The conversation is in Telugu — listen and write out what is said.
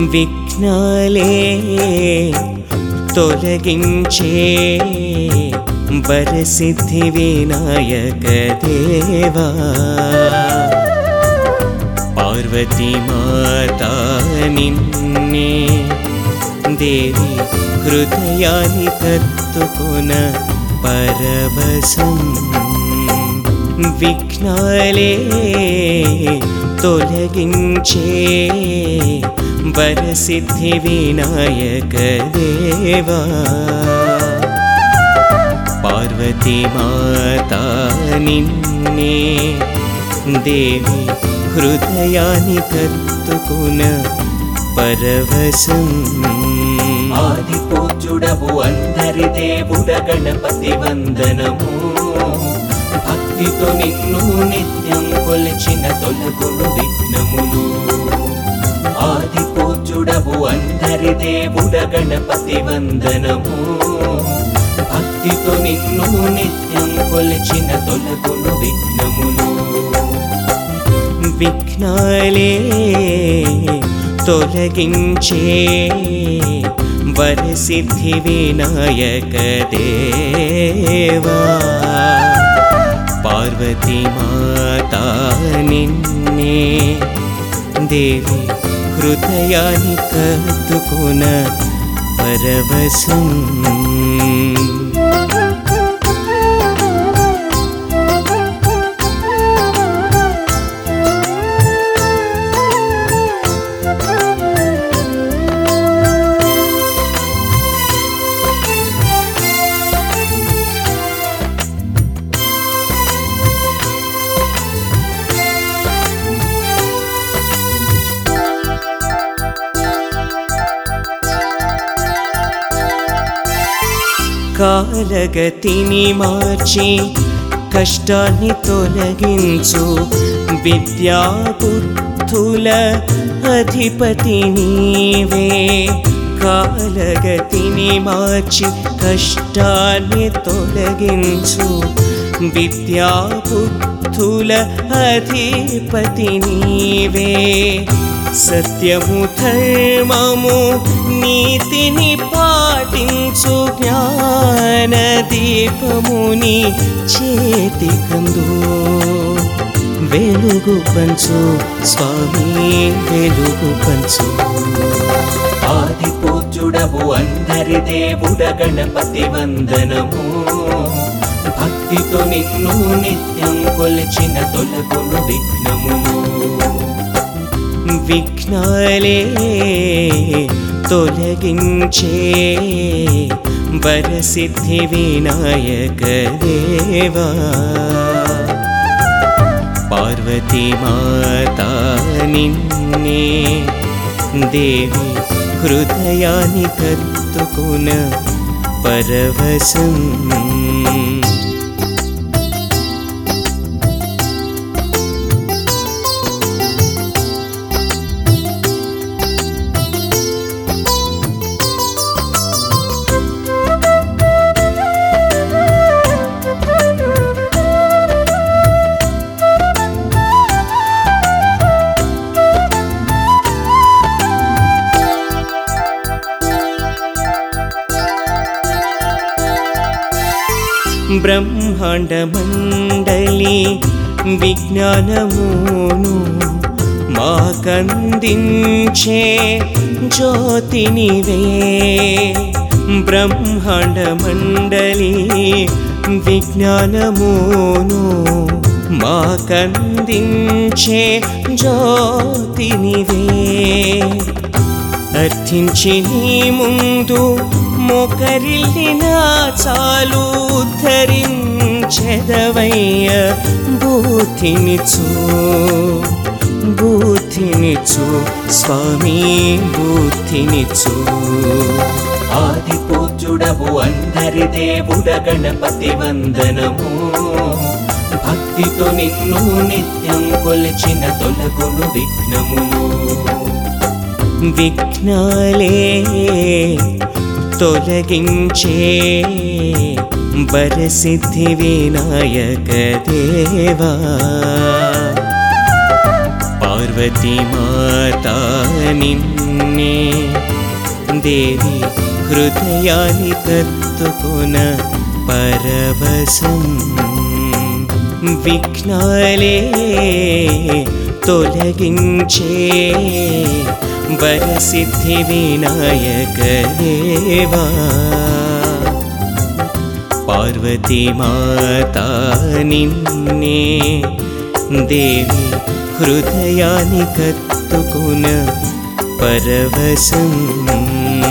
విఘ్నాలే తొలగించే వరసిద్ధి వినాయక దేవా పార్వతీ మాతా నిన్నే దేవి హృదయాన్ని కత్తుకున పరవశం విఘ్నాలే తొలగించే వరసిద్ధి వినాయక దేవా పార్వతీ మాతా నిన్నే దేవి హృదయాన్ని కత్తుకున పరవశం ఆది పూజ్యుడవు అందరి దేవుడ గణపతి వందనము భక్తితో నిన్ను నిత్యం కొలిచిన తొలగును విఘ్నములు ఆది పూజ్యుడవు అందరి దేవుడ గణపతి వందనము భక్తితో నిన్ను నిత్యం కొలిచిన తొలగును విఘ్నములు విఘ్నాలే తొలగించే వరసిద్ధి వినాయక దేవా పార్వతీ మాతా నిన్నే దేవి హృదయాన్ని కత్తుకున పరవశం కాలగతిని మార్చి కష్టాన్ని తొలగించు విద్యా బుద్ధుల అధిపతి నీవే కాలగతిని మార్చి కష్టాన్ని తొలగించు విద్యా బుద్ధుల అధిపతి నీవే సత్యము ధర్మము నీతిని పాటించు జ్ఞాన దీపముని చేతి కందు వెలుగు పంచు స్వామి వెలుగు పంచు ఆది పూజ్యుడవు అందరి దేవుడ గణపతి వందనము భక్తితో నిన్ను నిత్యం కొలిచిన తొలగును విఘ్నములు విఘ్నాలే తొలగించే వరసిద్ధి వినాయక దేవా పార్వతీ మాతా నిన్నే దేవి హృదయాన్ని కత్తుకున పరవశం బ్రహ్మాండ మండలి విజ్ఞానమును మాకందించే జ్యోతినివే బ్రహ్మాండ మండలి విజ్ఞానమును మాకందించే జ్యోతినివే అర్థించి నీ ముందు మొకరిల్లిన చాలు ధరించెదవయ్య బూతినిచు బూతినిచు స్వామి బూతినిచు ఆది పూజ్యుడవు అందరి దేవుడ గణపతి వందనము భక్తితో నిన్ను నిత్యం కొలిచిన తొలగును విఘ్నములు విఘ్నాలే తొలగించే వరసిద్ధి వినాయక దేవా పార్వతీ మాతా నిన్నే నిన్నే దేవి హృదయాన్ని కత్తుకున పరవశం విఘ్నాలే తొలగించే వరసిద్ధి వినాయక దేవా పార్వతీ మాతా నిన్నే దేవి హృదయాన్ని కత్తుకున పరవశం